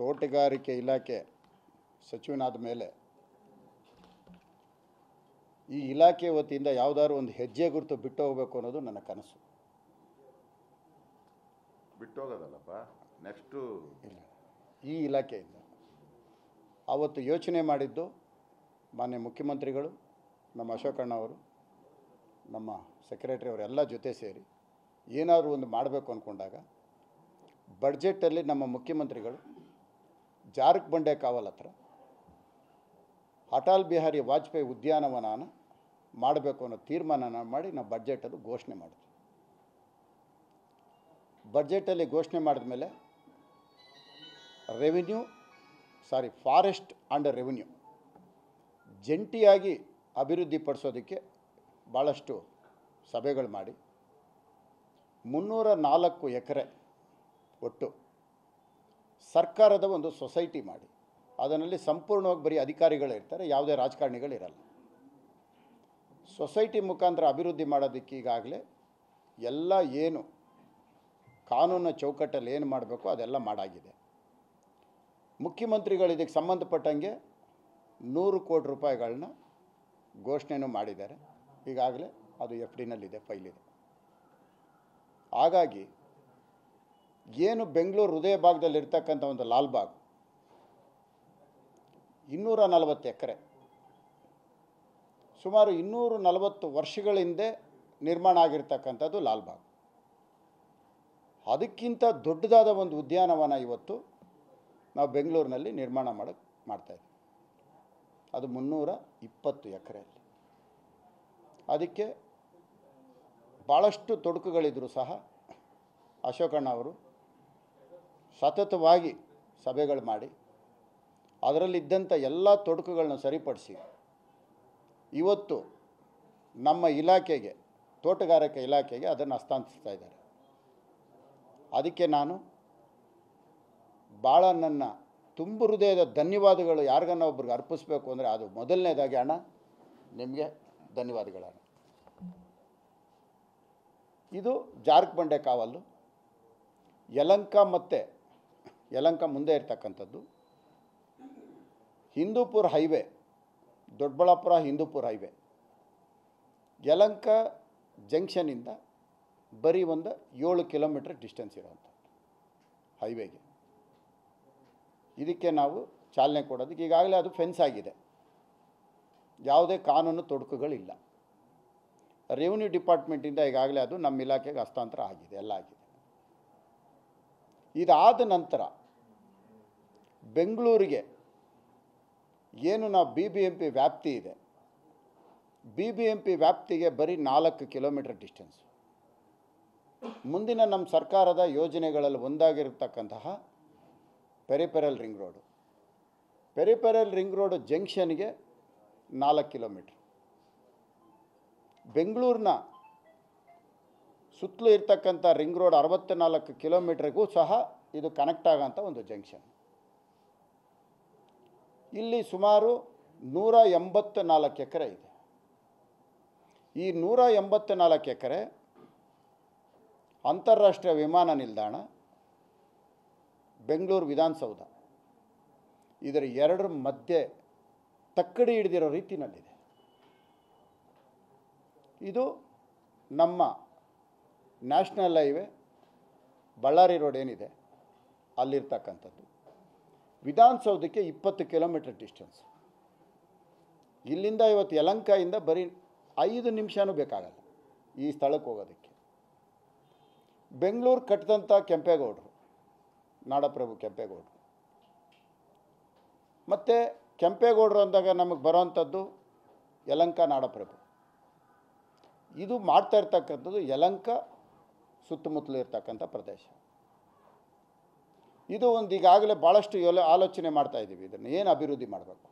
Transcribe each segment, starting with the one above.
ತೋಟಗಾರಿಕೆ ಇಲಾಖೆ ಸಚಿವನಾದ ಮೇಲೆ ಈ ಇಲಾಖೆ ವತಿಯಿಂದ ಯಾವುದಾದ್ರು ಒಂದು ಹೆಜ್ಜೆ ಗುರುತು ಬಿಟ್ಟು ಹೋಗಬೇಕು ಅನ್ನೋದು ನನ್ನ ಕನಸು ಬಿಟ್ಟೋಗೋದಲ್ಲಪ್ಪ ನೆಕ್ಸ್ಟು ಇಲ್ಲ ಈ ಇಲಾಖೆಯಿಂದ ಆವತ್ತು ಯೋಚನೆ ಮಾಡಿದ್ದು ಮಾನ್ಯ ಮುಖ್ಯಮಂತ್ರಿಗಳು ನಮ್ಮ ಅಶೋಕಣ್ಣ ಅವರು ನಮ್ಮ ಸೆಕ್ರೆಟರಿ ಅವರೆಲ್ಲ ಜೊತೆ ಸೇರಿ ಏನಾದರೂ ಒಂದು ಮಾಡಬೇಕು ಅಂದ್ಕೊಂಡಾಗ ಬಡ್ಜೆಟಲ್ಲಿ ನಮ್ಮ ಮುಖ್ಯಮಂತ್ರಿಗಳು ಜಾರಕ್ ಬಂಡೆ ಕಾವಲ್ ಹತ್ರ ಅಟಲ್ ಬಿಹಾರಿ ವಾಜಪೇಯಿ ಉದ್ಯಾನವನನ ಮಾಡಬೇಕು ಅನ್ನೋ ತೀರ್ಮಾನನ ಮಾಡಿ ನಾವು ಬಡ್ಜೆಟಲ್ಲಿ ಘೋಷಣೆ ಮಾಡಿದ್ವಿ ಬಡ್ಜೆಟಲ್ಲಿ ಘೋಷಣೆ ಮಾಡಿದ ಮೇಲೆ revenue sorry forest and revenue ಜಂಟಿಯಾಗಿ ಅಭಿವೃದ್ಧಿಪಡಿಸೋದಕ್ಕೆ ಭಾಳಷ್ಟು ಸಭೆಗಳು ಮಾಡಿ ಮುನ್ನೂರ ನಾಲ್ಕು ಎಕರೆ ಒಟ್ಟು ಸರ್ಕಾರದ ಒಂದು ಸೊಸೈಟಿ ಮಾಡಿ ಅದರಲ್ಲಿ ಸಂಪೂರ್ಣವಾಗಿ ಬರೀ ಅಧಿಕಾರಿಗಳು ಇರ್ತಾರೆ ಯಾವುದೇ ರಾಜಕಾರಣಿಗಳಿರಲ್ಲ ಸೊಸೈಟಿ ಮುಖಾಂತರ ಅಭಿವೃದ್ಧಿ ಮಾಡೋದಕ್ಕೆ ಈಗಾಗಲೇ ಎಲ್ಲ ಏನು ಕಾನೂನು ಚೌಕಟ್ಟಲ್ಲಿ ಏನು ಮಾಡಬೇಕು ಅದೆಲ್ಲ ಮಾಡಾಗಿದೆ ಮುಖ್ಯಮಂತ್ರಿಗಳು ಇದಕ್ಕೆ ಸಂಬಂಧಪಟ್ಟಂಗೆ ನೂರು ಕೋಟಿ ರೂಪಾಯಿಗಳನ್ನ ಘೋಷಣೆನೂ ಮಾಡಿದ್ದಾರೆ ಈಗಾಗಲೇ ಅದು ಎಫ್ ಡಿನಲ್ಲಿದೆ ಫೈಲ್ ಇದೆ ಹಾಗಾಗಿ ಏನು ಬೆಂಗಳೂರು ಹೃದಯ ಭಾಗದಲ್ಲಿ ಇರ್ತಕ್ಕಂಥ ಒಂದು ಲಾಲ್ಬಾಗ್ ಇನ್ನೂರ ನಲವತ್ತು ಎಕರೆ ಸುಮಾರು ಇನ್ನೂರು ನಲವತ್ತು ವರ್ಷಗಳ ಹಿಂದೆ ನಿರ್ಮಾಣ ಆಗಿರ್ತಕ್ಕಂಥದ್ದು ಲಾಲ್ಬಾಗ್ ಅದಕ್ಕಿಂತ ದೊಡ್ಡದಾದ ಒಂದು ಉದ್ಯಾನವನ ಇವತ್ತು ನಾವು ಬೆಂಗಳೂರಿನಲ್ಲಿ ನಿರ್ಮಾಣ ಮಾಡೋಕ್ಕೆ ಮಾಡ್ತಾಯಿದ್ವಿ ಅದು ಮುನ್ನೂರ ಇಪ್ಪತ್ತು ಎಕರೆಯಲ್ಲಿ ಅದಕ್ಕೆ ಭಾಳಷ್ಟು ತೊಡಕುಗಳಿದ್ದರೂ ಸಹ ಅಶೋಕಣ್ಣ ಅವರು ಸತತವಾಗಿ ಸಭೆಗಳು ಮಾಡಿ ಅದರಲ್ಲಿದ್ದಂಥ ಎಲ್ಲ ತೊಡಕುಗಳನ್ನ ಸರಿಪಡಿಸಿ ಇವತ್ತು ನಮ್ಮ ಇಲಾಖೆಗೆ ತೋಟಗಾರಿಕೆ ಇಲಾಖೆಗೆ ಅದನ್ನು ಹಸ್ತಾಂತರಿಸ್ತಾ ಇದ್ದಾರೆ ಅದಕ್ಕೆ ನಾನು ಭಾಳ ನನ್ನ ತುಂಬು ಹೃದಯದ ಧನ್ಯವಾದಗಳು ಯಾರಿಗನ್ನ ಒಬ್ರಿಗೆ ಅರ್ಪಿಸ್ಬೇಕು ಅಂದರೆ ಅದು ಮೊದಲನೇದಾಗಿ ಅಣ್ಣ ನಿಮಗೆ ಧನ್ಯವಾದಗಳಣ್ಣ ಇದು ಜಾರ್ಕ್ ಬಂಡೆ ಕಾವಲು ಯಲಂಕ ಮತ್ತು ಯಲಂಕ ಮುಂದೆ ಇರ್ತಕ್ಕಂಥದ್ದು ಹಿಂದೂಪುರ ಹೈವೇ ದೊಡ್ಡಬಳ್ಳಾಪುರ ಹಿಂದೂಪುರ ಹೈವೇ ಯಲಂಕ ಜಂಕ್ಷನಿಂದ ಬರೀ ಒಂದು ಏಳು ಕಿಲೋಮೀಟ್ರ್ ಡಿಸ್ಟೆನ್ಸ್ ಇರೋವಂಥದ್ದು ಹೈವೇಗೆ ಇದಕ್ಕೆ ನಾವು ಚಾಲನೆ ಕೊಡೋದಕ್ಕೆ ಈಗಾಗಲೇ ಅದು ಫೆನ್ಸ್ ಆಗಿದೆ ಯಾವುದೇ ಕಾನೂನು ತೊಡಕುಗಳಿಲ್ಲ ರೆವಿನ್ಯೂ ಡಿಪಾರ್ಟ್ಮೆಂಟಿಂದ ಈಗಾಗಲೇ ಅದು ನಮ್ಮ ಇಲಾಖೆಗೆ ಹಸ್ತಾಂತರ ಆಗಿದೆ ಎಲ್ಲ ಆಗಿದೆ ಇದಾದ ನಂತರ ಬೆಂಗಳೂರಿಗೆ ಏನು ನಾವು ಬಿ ಬಿ ಎಂ ಪಿ ವ್ಯಾಪ್ತಿ ಇದೆ ಬಿ ಬಿ ಎಂ ಪಿ ವ್ಯಾಪ್ತಿಗೆ ಬರೀ ನಾಲ್ಕು ಕಿಲೋಮೀಟರ್ ಡಿಸ್ಟೆನ್ಸ್ ಮುಂದಿನ ನಮ್ಮ ಸರ್ಕಾರದ ಯೋಜನೆಗಳಲ್ಲಿ ಒಂದಾಗಿರತಕ್ಕಂತಹ peripheral ring road peripheral ring road ಜಂಕ್ಷನ್ಗೆ ನಾಲ್ಕು ಕಿಲೋಮೀಟ್ರ್ ಬೆಂಗಳೂರಿನ ಸುತ್ತಲೂ ಇರ್ತಕ್ಕಂಥ ರಿಂಗ್ ರೋಡ್ ಅರವತ್ತ ನಾಲ್ಕು ಕಿಲೋಮೀಟ್ರಿಗೂ ಸಹ ಇದು ಕನೆಕ್ಟ್ ಆಗೋಂಥ ಒಂದು ಜಂಕ್ಷನ್ ಇಲ್ಲಿ ಸುಮಾರು ನೂರ ಎಂಬತ್ತ ನಾಲ್ಕು ಎಕರೆ ಇದೆ ಈ ನೂರ ಎಂಬತ್ತ ನಾಲ್ಕು ಎಕರೆ ಅಂತಾರಾಷ್ಟ್ರೀಯ ವಿಮಾನ ನಿಲ್ದಾಣ ಬೆಂಗಳೂರು ವಿಧಾನಸೌಧ ಇದರ ಎರಡರ ಮಧ್ಯೆ ತಕ್ಕಡಿ ಹಿಡಿದಿರೋ ರೀತಿಯಲ್ಲಿದೆ ಇದು ನಮ್ಮ ನ್ಯಾಷನಲ್ ಹೈವೇ ಬಳ್ಳಾರಿ ರೋಡ್ ಏನಿದೆ ಅಲ್ಲಿರ್ತಕ್ಕಂಥದ್ದು ವಿಧಾನಸೌಧಕ್ಕೆ ಇಪ್ಪತ್ತು ಕಿಲೋಮೀಟರ್ ಡಿಸ್ಟೆನ್ಸ್ ಇಲ್ಲಿಂದ ಇವತ್ತು ಯಲಂಕಾಯಿಂದ ಬರೀ ಐದು ನಿಮಿಷನೂ ಬೇಕಾಗಲ್ಲ ಈ ಸ್ಥಳಕ್ಕೆ ಹೋಗೋದಕ್ಕೆ ಬೆಂಗಳೂರು ಕಟ್ಟಿದಂಥ ಕೆಂಪೇಗೌಡರು ನಾಡಪ್ರಭು ಕೆಂಪೇಗೌಡರು ಮತ್ತು ಕೆಂಪೇಗೌಡರು ಅಂದಾಗ ನಮಗೆ ಬರೋವಂಥದ್ದು ಯಲಂಕ ನಾಡಪ್ರಭು ಇದು ಮಾಡ್ತಾ ಇರ್ತಕ್ಕಂಥದ್ದು ಯಲಂಕ ಸುತ್ತಮುತ್ತಲು ಇರ್ತಕ್ಕಂಥ ಪ್ರದೇಶ ಇದು ಒಂದು ಈಗಾಗಲೇ ಭಾಳಷ್ಟು ಯೋಲ ಆಲೋಚನೆ ಮಾಡ್ತಾ ಇದ್ದೀವಿ ಇದನ್ನು ಏನು ಅಭಿವೃದ್ಧಿ ಮಾಡಬೇಕು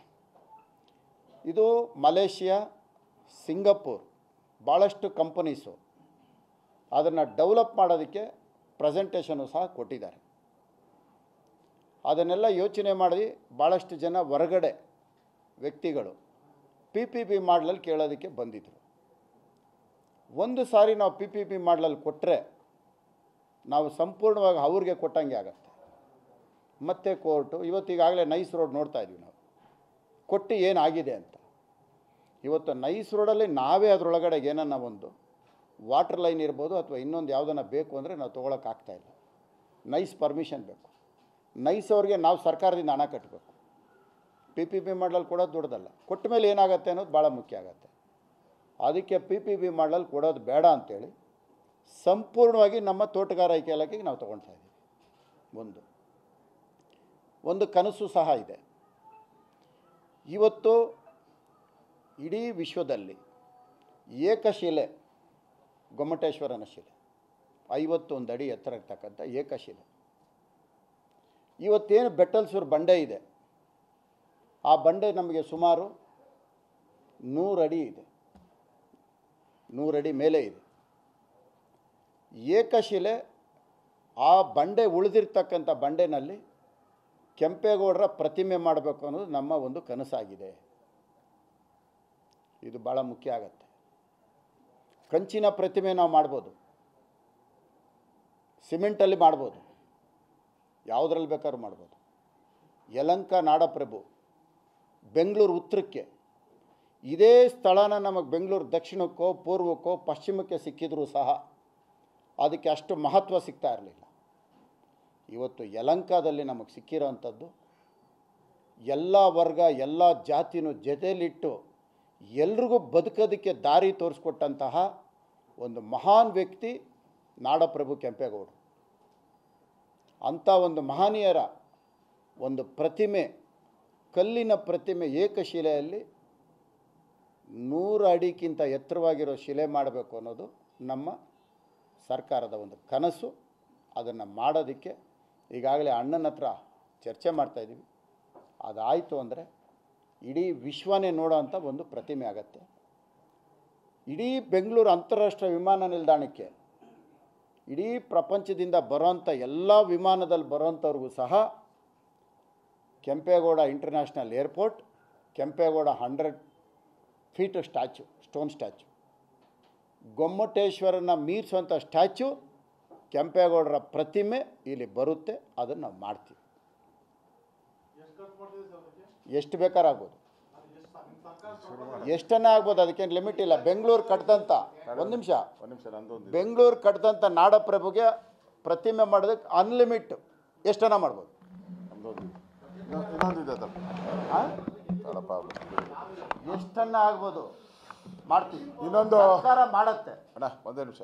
ಇದು ಮಲೇಷಿಯಾ ಸಿಂಗಪೂರ್ ಭಾಳಷ್ಟು ಕಂಪನೀಸು ಅದನ್ನು ಡೆವಲಪ್ ಮಾಡೋದಕ್ಕೆ ಪ್ರೆಸೆಂಟೇಷನು ಸಹ ಕೊಟ್ಟಿದ್ದಾರೆ ಅದನ್ನೆಲ್ಲ ಯೋಚನೆ ಮಾಡಿ ಭಾಳಷ್ಟು ಜನ ಹೊರಗಡೆ ವ್ಯಕ್ತಿಗಳು ಪಿ ಪಿ ಪಿ ಮಾಡಲಲ್ಲಿ ಕೇಳೋದಕ್ಕೆ ಬಂದಿದ್ದರು ಒಂದು ಸಾರಿ ನಾವು ಪಿ ಪಿ ಪಿ ಮಾಡಲಲ್ಲಿ ಕೊಟ್ಟರೆ ನಾವು ಸಂಪೂರ್ಣವಾಗಿ ಅವ್ರಿಗೆ ಕೊಟ್ಟಂಗೆ ಆಗತ್ತೆ ಮತ್ತೆ ಕೋರ್ಟು ಇವತ್ತು ಈಗಾಗಲೇ ನೈಸ್ ರೋಡ್ ನೋಡ್ತಾ ಇದ್ದೀವಿ ನಾವು ಕೊಟ್ಟು ಏನಾಗಿದೆ ಅಂತ ಇವತ್ತು ನೈಸ್ ರೋಡಲ್ಲಿ ನಾವೇ ಅದರೊಳಗಡೆ ಏನನ್ನ ಒಂದು ವಾಟರ್ ಲೈನ್ ಇರ್ಬೋದು ಅಥವಾ ಇನ್ನೊಂದು ಯಾವುದನ್ನ ಬೇಕು ಅಂದರೆ ನಾವು ತೊಗೊಳಕ್ಕಾಗ್ತಾಯಿಲ್ಲ ನೈಸ್ ಪರ್ಮಿಷನ್ ಬೇಕು ನೈಸ್ ಅವ್ರಿಗೆ ನಾವು ಸರ್ಕಾರದಿಂದ ಹಣ ಕಟ್ಟಬೇಕು ಪಿ ಪಿ ಪಿ ಮಾಡಲಲ್ಲಿ ಕೊಡೋದು ದೊಡ್ಡದಲ್ಲ ಕೊಟ್ಟ ಮೇಲೆ ಏನಾಗುತ್ತೆ ಅನ್ನೋದು ಭಾಳ ಮುಖ್ಯ ಆಗುತ್ತೆ ಅದಕ್ಕೆ ಪಿ ಪಿ ಪಿ ಮಾಡಲಲ್ಲಿ ಕೊಡೋದು ಬೇಡ ಅಂತೇಳಿ ಸಂಪೂರ್ಣವಾಗಿ ನಮ್ಮ ತೋಟಗಾರಿಕೆ ಇಲಾಖೆಗೆ ನಾವು ತೊಗೊಳ್ತಾ ಇದ್ದೀವಿ ಒಂದು ಒಂದು ಕನಸು ಸಹ ಇದೆ ಇವತ್ತು ಇಡೀ ವಿಶ್ವದಲ್ಲಿ ಏಕಶಿಲೆ ಗೊಮ್ಮಟೇಶ್ವರನ ಶಿಲೆ ಐವತ್ತೊಂದು ಅಡಿ ಎತ್ತರ ಇರ್ತಕ್ಕಂಥ ಏಕಶಿಲೆ ಇವತ್ತೇನು ಬೆಟ್ಟಲ್ಸೂರು ಬಂಡೆ ಇದೆ ಆ ಬಂಡೆ ನಮಗೆ ಸುಮಾರು ನೂರಡಿ ಇದೆ ನೂರಡಿ ಮೇಲೆ ಇದೆ ಏಕಶಿಲೆ ಆ ಬಂಡೆ ಉಳಿದಿರ್ತಕ್ಕಂಥ ಬಂಡೆನಲ್ಲಿ ಕೆಂಪೇಗೌಡರ ಪ್ರತಿಮೆ ಮಾಡಬೇಕು ಅನ್ನೋದು ನಮ್ಮ ಒಂದು ಕನಸಾಗಿದೆ ಇದು ಭಾಳ ಮುಖ್ಯ ಆಗತ್ತೆ ಕಂಚಿನ ಪ್ರತಿಮೆ ನಾವು ಮಾಡ್ಬೋದು ಸಿಮೆಂಟಲ್ಲಿ ಮಾಡ್ಬೋದು ಯಾವುದ್ರಲ್ಲಿ ಬೇಕಾದ್ರೂ ಮಾಡ್ಬೋದು ಯಲಂಕ ನಾಡಪ್ರಭು ಬೆಂಗಳೂರು ಉತ್ತರಕ್ಕೆ ಇದೇ ಸ್ಥಳನ ನಮಗೆ ಬೆಂಗಳೂರು ದಕ್ಷಿಣಕ್ಕೋ ಪೂರ್ವಕ್ಕೋ ಪಶ್ಚಿಮಕ್ಕೆ ಸಿಕ್ಕಿದ್ರೂ ಸಹ ಅದಕ್ಕೆ ಅಷ್ಟು ಮಹತ್ವ ಸಿಗ್ತಾ ಇರಲಿಲ್ಲ ಇವತ್ತು ಯಲಂಕಾದಲ್ಲಿ ನಮಗೆ ಸಿಕ್ಕಿರೋವಂಥದ್ದು ಎಲ್ಲ ವರ್ಗ ಎಲ್ಲ ಜಾತಿನೂ ಜೊತೆಯಲ್ಲಿಟ್ಟು ಎಲ್ರಿಗೂ ಬದುಕೋದಕ್ಕೆ ದಾರಿ ತೋರಿಸ್ಕೊಟ್ಟಂತಹ ಒಂದು ಮಹಾನ್ ವ್ಯಕ್ತಿ ನಾಡಪ್ರಭು ಕೆಂಪೇಗೌಡರು ಅಂಥ ಒಂದು ಮಹನೀಯರ ಒಂದು ಪ್ರತಿಮೆ ಕಲ್ಲಿನ ಪ್ರತಿಮೆ ಏಕಶಿಲೆಯಲ್ಲಿ ನೂರು ಅಡಿಗಿಂತ ಎತ್ತರವಾಗಿರೋ ಶಿಲೆ ಮಾಡಬೇಕು ಅನ್ನೋದು ನಮ್ಮ ಸರ್ಕಾರದ ಒಂದು ಕನಸು ಅದನ್ನು ಮಾಡೋದಕ್ಕೆ ಈಗಾಗಲೇ ಅಣ್ಣನ ಹತ್ರ ಚರ್ಚೆ ಮಾಡ್ತಾಯಿದ್ದೀವಿ ಅದಾಯಿತು ಅಂದರೆ ಇಡೀ ವಿಶ್ವನೇ ನೋಡೋವಂಥ ಒಂದು ಪ್ರತಿಮೆ ಆಗತ್ತೆ ಇಡೀ ಬೆಂಗಳೂರು ಅಂತಾರಾಷ್ಟ್ರೀಯ ವಿಮಾನ ನಿಲ್ದಾಣಕ್ಕೆ ಇಡೀ ಪ್ರಪಂಚದಿಂದ ಬರೋಂಥ ಎಲ್ಲ ವಿಮಾನದಲ್ಲಿ ಬರೋಂಥವ್ರಿಗೂ ಸಹ Kempegowda international airport Kempegowda hundred feet statue stone statue ಗೊಮ್ಮಟೇಶ್ವರನ ಮೀರಿಸುವಂಥ ಸ್ಟ್ಯಾಚು ಕೆಂಪೇಗೌಡರ ಪ್ರತಿಮೆ ಇಲ್ಲಿ ಬರುತ್ತೆ ಅದನ್ನು ನಾವು ಮಾಡ್ತೀವಿ ಎಷ್ಟು ಬೇಕಾದ್ರೂ ಆಗ್ಬೋದು ಎಷ್ಟನ್ನ ಆಗ್ಬೋದು ಅದಕ್ಕೇನು ಲಿಮಿಟ್ ಇಲ್ಲ ಬೆಂಗಳೂರು ಕಟ್ಟಿದಂಥ ಒಂದು ನಿಮಿಷ ಒಂದು ನಿಮಿಷ ನಂದೊಂದು ಬೆಂಗಳೂರು ಕಟ್ಟಿದಂಥ ನಾಡಪ್ರಭುಗೆ ಪ್ರತಿಮೆ ಮಾಡೋದಕ್ಕೆ ಅನ್ಲಿಮಿಟ್ ಎಷ್ಟನ್ನ ಮಾಡ್ಬೋದು ನಮ್ದೊಂದು ಇನ್ನೊ- ಇನ್ನೊಂದು ಇದೆ ತಪ್ಪ ಹಾಂ ತಡಪ್ಪ ಎಷ್ಟನ್ನ ಆಗ್ಬೋದು ಮಾಡ್ತೀವಿ ಇನ್ನೊಂದು ಸರ್ಕಾರ ಮಾಡತ್ತೆ ಅಣ್ಣ ಒಂದೇ ನಿಮಿಷ